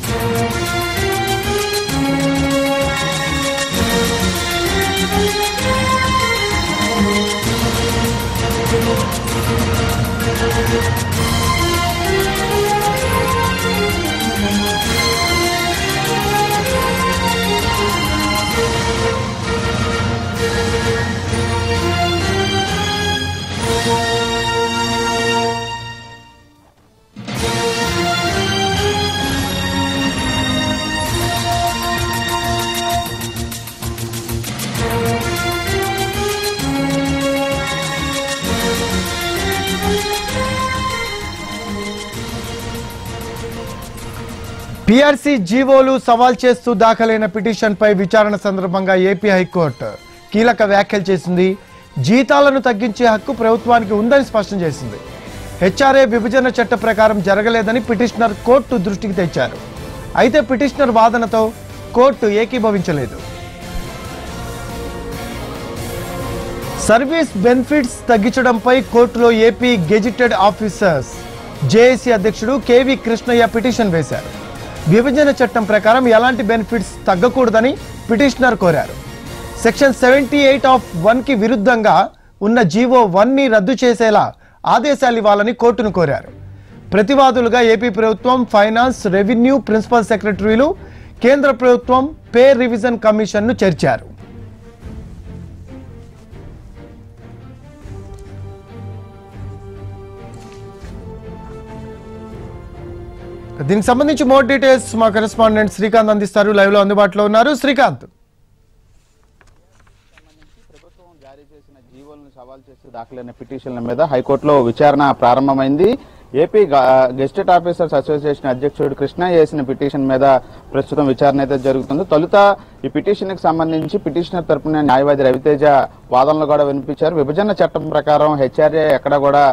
PRC జీవోలు సవాల్ చేస్తూ దాఖలైన పిటిషన్పై విచారణ సందర్భంగా ఏపీ హైకోర్టు కీలక వ్యాఖ్యలు చేసింది జీతాలను తగ్గించే హక్కు ప్రభుత్వానికి ఉందని స్పష్టం చేసింది హెచ్ఆర్ఏ విభజన చట్ట ప్రకారం జరగలేదని పిటిషనర్ కోర్టు దృష్టికి తెచ్చారు అయితే పిటిషనర్ వాదనతో కోర్టు ఏకీభవించలేదు సర్వీస్ బెనిఫిట్స్ తగ్గించడంపై కోర్టులో ఏపీ గెజిటెడ్ ఆఫీసర్స్ జేఏసీ అధ్యక్షుడు కేవీ కృష్ణయ్య పిటిషన్ వేశారు విభజన చట్టం ప్రకారం ఎలాంటి బెనిఫిట్స్ తగ్గకూడదని పిటిషనర్ కోరారు section seventy eight of one కి విరుద్ధంగా ఉన్న జీవో వన్ ని రద్దు చేసేలా ఆదేశాలు ఇవ్వాలని కోర్టును కోరారు ప్రతివాదులుగా ఏపీ ప్రభుత్వం ఫైనాన్స్ రెవెన్యూ ప్రిన్సిపల్ సెక్రటరీలు కేంద్ర ప్రభుత్వం పే రివిజన్ కమిషన్ను చేర్చారు దీనికి సంబంధించి మోర్ డీటెయిల్స్ మా కరెస్పాండెంట్ శ్రీకాంత్ అందిస్తారు లైవ్ లో అందుబాటులో ఉన్నారు శ్రీకాంత్ ప్రభుత్వం జారీ చేసిన జీవోలను సవాల్ చేస్తూ దాఖలైన పిటిషన్ల మీద హైకోర్టులో విచారణ ప్రారంభమైంది ఏపీ గా- గెస్టెడ్ ఆఫీసర్స్ అసోసియేషన్ అధ్యక్షుడు కృష్ణ చేసిన పిటిషన్ మీద ప్రస్తుతం విచారణ అయితే జరుగుతుంది తొలుత ఈ పిటిషన్ కి సంబంధించి పిటిషనర్ తరపున న్యాయవాది రవితేజ వాదనలు కూడా వినిపించారు విభజన చట్టం ప్రకారం హెచ్ఆర్ఏ ఎక్కడ కూడా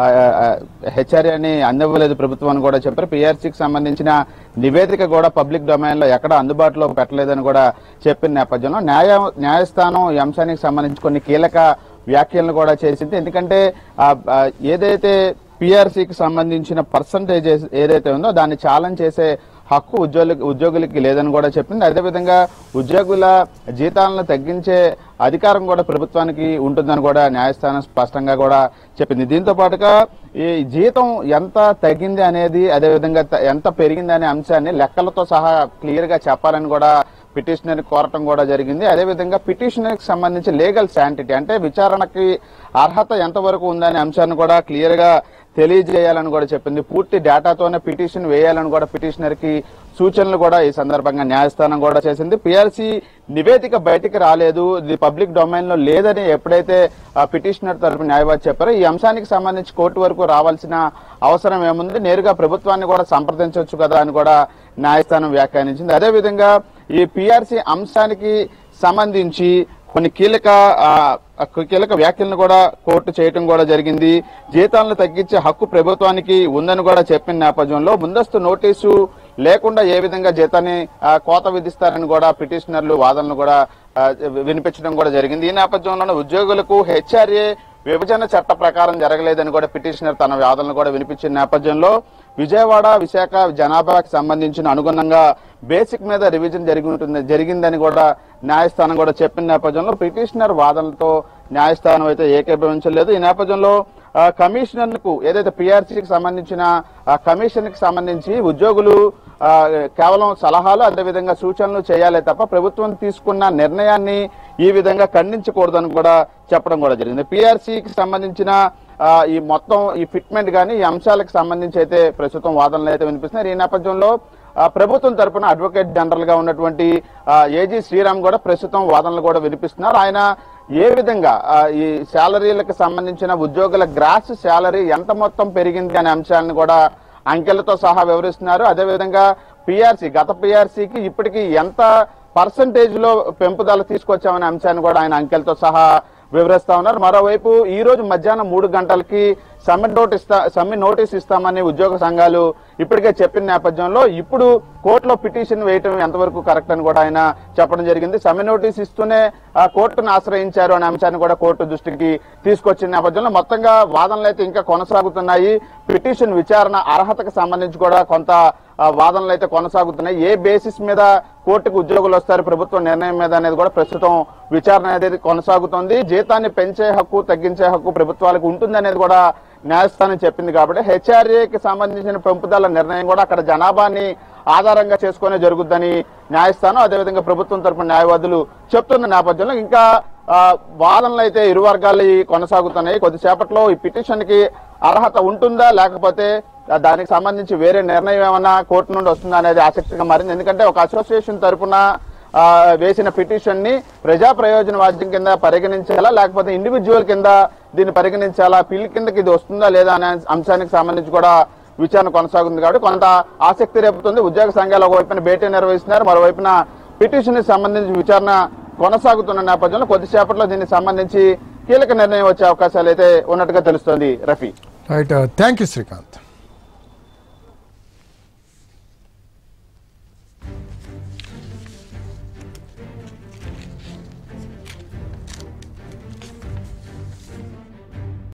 హెచ్ఆర్ఏ అని అందివ్వలేదు ప్రభుత్వం అని కూడా చెప్పారు పిఆర్సీకి సంబంధించిన నివేదిక కూడా పబ్లిక్ డొమైన్ లో ఎక్కడ అందుబాటులో పెట్టలేదని కూడా చెప్పిన నేపథ్యంలో న్యాయ న్యాయస్థానం ఈ అంశానికి సంబంధించి కొన్ని కీలక వ్యాఖ్యలను కూడా చేసింది ఎందుకంటే ఆ, ఆ, ఏదైతే పిఆర్సీకి సంబంధించిన పర్సంటేజ్ ఏదైతే ఉందో దాన్ని ఛాలెంజ్ చేసే హక్కు ఉద్యోగులకి ఉద్యోగులకి లేదని కూడా చెప్పింది అదేవిధంగా ఉద్యోగుల జీతాలను తగ్గించే అధికారం కూడా ప్రభుత్వానికి ఉంటుందని కూడా న్యాయస్థానం స్పష్టంగా కూడా చెప్పింది దీంతో పాటుగా ఈ జీతం ఎంత తగ్గింది అనేది అదేవిధంగా త- ఎంత పెరిగింది అనే అంశాన్ని లెక్కలతో సహా క్లియర్ గా చెప్పాలని కూడా పిటిషనర్ కోరటం కూడా జరిగింది అదేవిధంగా పిటిషనర్ కి సంబంధించి లీగల్ శాంటిటీ అంటే విచారణకి అర్హత ఎంతవరకు ఉందనే అంశాన్ని కూడా క్లియర్ గా తెలియజేయాలని కూడా చెప్పింది పూర్తి డేటాతోనే పిటిషన్ వేయాలని కూడా పిటిషనర్ కి సూచనలు కూడా ఈ సందర్భంగా న్యాయస్థానం కూడా చేసింది పిఆర్సీ నివేదిక బయటికి రాలేదు ఇది పబ్లిక్ డొమైన్ లో లేదని ఎప్పుడైతే ఆ పిటిషనర్ తరపు న్యాయవాది చెప్పారో ఈ అంశానికి సంబంధించి కోర్టు వరకు రావాల్సిన అవసరం ఏముంది నేరుగా ప్రభుత్వాన్ని కూడా సంప్రదించవచ్చు కదా అని కూడా న్యాయస్థానం వ్యాఖ్యానించింది అదేవిధంగా ఈ పిఆర్సీ అంశానికి సంబంధించి కొన్ని కీలక ఆ, కీలక వ్యాఖ్యలను కూడా కోర్టు చేయటం కూడా జరిగింది జీతాలను తగ్గించే హక్కు ప్రభుత్వానికి ఉందని కూడా చెప్పిన నేపథ్యంలో ముందస్తు నోటీసు లేకుండా ఏ విధంగా జీతాన్ని ఆ, కోత విధిస్తారని కూడా పిటిషనర్లు వాదనలు కూడా ఆ, వినిపించడం కూడా జరిగింది ఈ నేపథ్యంలోనే ఉద్యోగులకు హెచ్ఆర్ఏ విభజన చట్ట ప్రకారం జరగలేదని కూడా పిటిషనర్ తన వాదనలు కూడా వినిపించిన నేపథ్యంలో విజయవాడ విశాఖ జనాభాకి సంబంధించిన అనుగుణంగా బేసిక్ మీద రివిజన్ జరిగి ఉంటుంది జరిగిందని కూడా న్యాయస్థానం కూడా చెప్పిన నేపథ్యంలో పిటిషనర్ వాదనలతో న్యాయస్థానం అయితే ఏకీభవించలేదు ఈ నేపథ్యంలో ఆ, కమిషనర్ కు ఏదైతే పిఆర్సీకి సంబంధించిన ఆ కమిషన్ కి సంబంధించి ఉద్యోగులు ఆ, కేవలం సలహాలు అదేవిధంగా సూచనలు చేయాలి తప్ప ప్రభుత్వం తీసుకున్న నిర్ణయాన్ని ఈ విధంగా ఖండించకూడదని కూడా చెప్పడం కూడా జరిగింది పిఆర్సీకి సంబంధించిన ఆ, ఈ మొత్తం ఈ ఫిట్మెంట్ కానీ ఈ అంశాలకు సంబంధించి అయితే ప్రస్తుతం వాదనలు అయితే వినిపిస్తున్నాయి ఈ నేపథ్యంలో ఆ, ప్రభుత్వం తరపున అడ్వకేట్ జనరల్ గా ఉన్నటువంటి ఆ, ఏజీ శ్రీరామ్ కూడా ప్రస్తుతం వాదనలు కూడా వినిపిస్తున్నారు ఆయన ఏ విధంగా ఆ, ఈ శాలరీలకు సంబంధించిన ఉద్యోగుల గ్రాస్ శాలరీ ఎంత మొత్తం పెరిగింది అనే అంశాలను కూడా అంకెలతో సహా వివరిస్తున్నారు అదేవిధంగా పిఆర్సీ గత పిఆర్సీకి ఇప్పటికి ఎంత పర్సంటేజ్ లో పెంపుదల తీసుకొచ్చామనే అంశాన్ని కూడా ఆయన అంకెలతో సహా వివరిస్తా ఉన్నారు మరోవైపు ఈ రోజు మధ్యాహ్నం మూడు గంటలకి సమ్మె నోటీస్ ఇస్తా సమ్మె నోటీస్ ఇస్తామని ఉద్యోగ సంఘాలు ఇప్పటికే చెప్పిన నేపథ్యంలో ఇప్పుడు కోర్టులో పిటిషన్ వేయటం ఎంతవరకు కరెక్ట్ అని కూడా ఆయన చెప్పడం జరిగింది సమ్మె నోటీస్ ఇస్తూనే ఆ కోర్టును ఆశ్రయించారు అనే అంశాన్ని కూడా కోర్టు దృష్టికి తీసుకొచ్చిన నేపథ్యంలో మొత్తంగా వాదనలు అయితే ఇంకా కొనసాగుతున్నాయి పిటిషన్ విచారణ అర్హతకు సంబంధించి కూడా కొంత ఆ, వాదనలు అయితే కొనసాగుతున్నాయి ఏ బేసిస్ మీద కోర్టుకు ఉద్యోగులు వస్తారు ప్రభుత్వ నిర్ణయం మీద అనేది కూడా ప్రస్తుతం విచారణ అనేది కొనసాగుతోంది జీతాన్ని పెంచే హక్కు తగ్గించే హక్కు ప్రభుత్వాలకు ఉంటుంది అనేది కూడా న్యాయస్థానం చెప్పింది కాబట్టి హెచ్ఆర్ఏకి సంబంధించిన పెంపుదల నిర్ణయం కూడా అక్కడ జనాభాని ఆధారంగా చేసుకునే జరుగుద్దని న్యాయస్థానం అదేవిధంగా ప్రభుత్వం తరపున న్యాయవాదులు చెప్తున్న నేపథ్యంలో ఇంకా ఆ, వాదనలు అయితే ఇరు వర్గాలు కొనసాగుతున్నాయి కొద్దిసేపట్లో ఈ పిటిషన్ కి అర్హత ఉంటుందా లేకపోతే ఆ, దానికి సంబంధించి వేరే నిర్ణయం ఏమన్నా కోర్టు నుండి వస్తుందా అనేది ఆసక్తిగా మారింది ఎందుకంటే ఒక అసోసియేషన్ తరపున ఆ, వేసిన పిటిషన్ ని ప్రజా ప్రయోజన వాద్యం కింద పరిగణించాలా లేకపోతే ఇండివిజువల్ కింద దీన్ని పరిగణించాలా పిల్ కిందకి ఇది వస్తుందా లేదా అనే అంశానికి సంబంధించి కూడా విచారణ కొనసాగుతుంది కాబట్టి కొంత ఆసక్తి రేపుతుంది ఉద్యోగ సంఘాలు ఒకవైపున భేటీ నిర్వహిస్తున్నారు మరోవైపున పిటిషన్ కి సంబంధించి విచారణ కొనసాగుతున్న నేపథ్యంలో కొద్దిసేపట్లో దీనికి సంబంధించి కీలక నిర్ణయం వచ్చే అవకాశాలు అయితే ఉన్నట్టుగా తెలుస్తోంది Rafi right thank you Srikanth